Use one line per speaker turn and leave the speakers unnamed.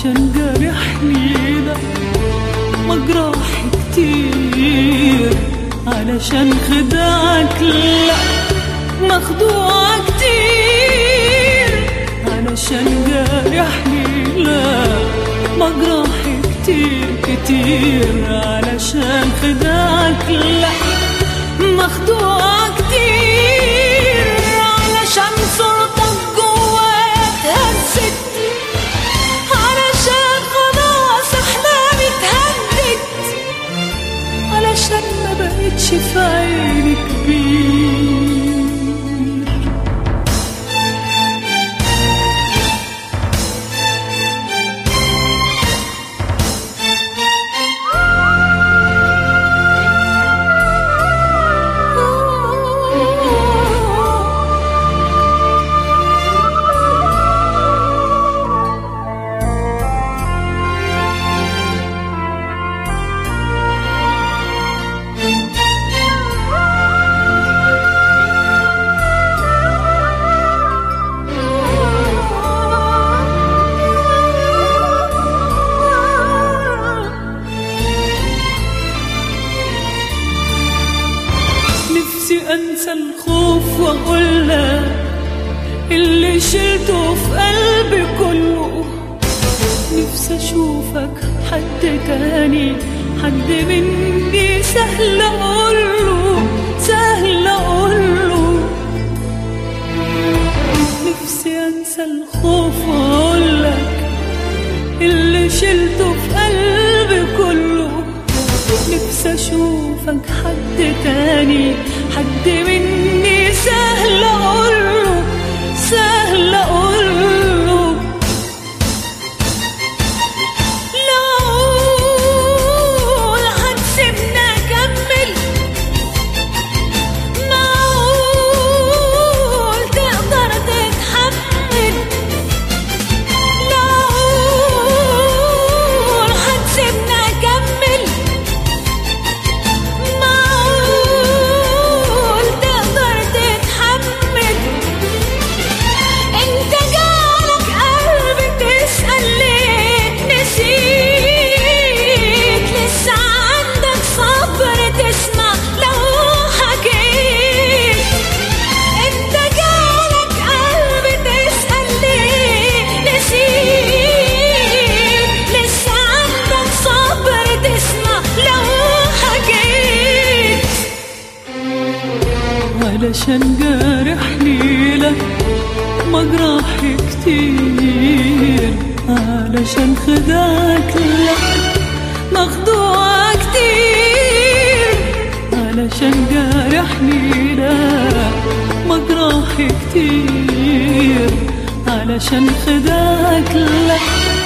علشان جرحني ده مجراح كتير علشان خدعك لا مخدوع كتير علشان جرحني لا مجراح كتير كتير علشان خدعك لا مخدوع كتير علشان صورتك جوايا اتهزت علشان خلاص احلامي اتهدت علشان ما بقتش في عيني كبير نفسي انسى الخوف واقول لك اللي شلته في قلبي كله نفسي اشوفك حد تاني حد مني سهل اقوله سهل اقوله نفسي انسى الخوف واقول لك اللي شلته في قلبي كله نفسي اشوفك حد تاني حد مني سهل اقوله سهل اقوله لو هتسيبنا اكمل معقول تقدر تتحمل لو هتسيبنا اكمل معقول تقدر تتحمل انت جالك قلب تسأل ليه نسيت لسه عندك صبر تسمع لو حكيت انت جالك قلب تسأل ليه نسيت لسه عندك صبر تسمع لو حكيت علشان جارحني لك مجراح كتير علشان خدعك لك مخدوع كتير علشان جارحني لك مجراح كتير علشان خدعك لك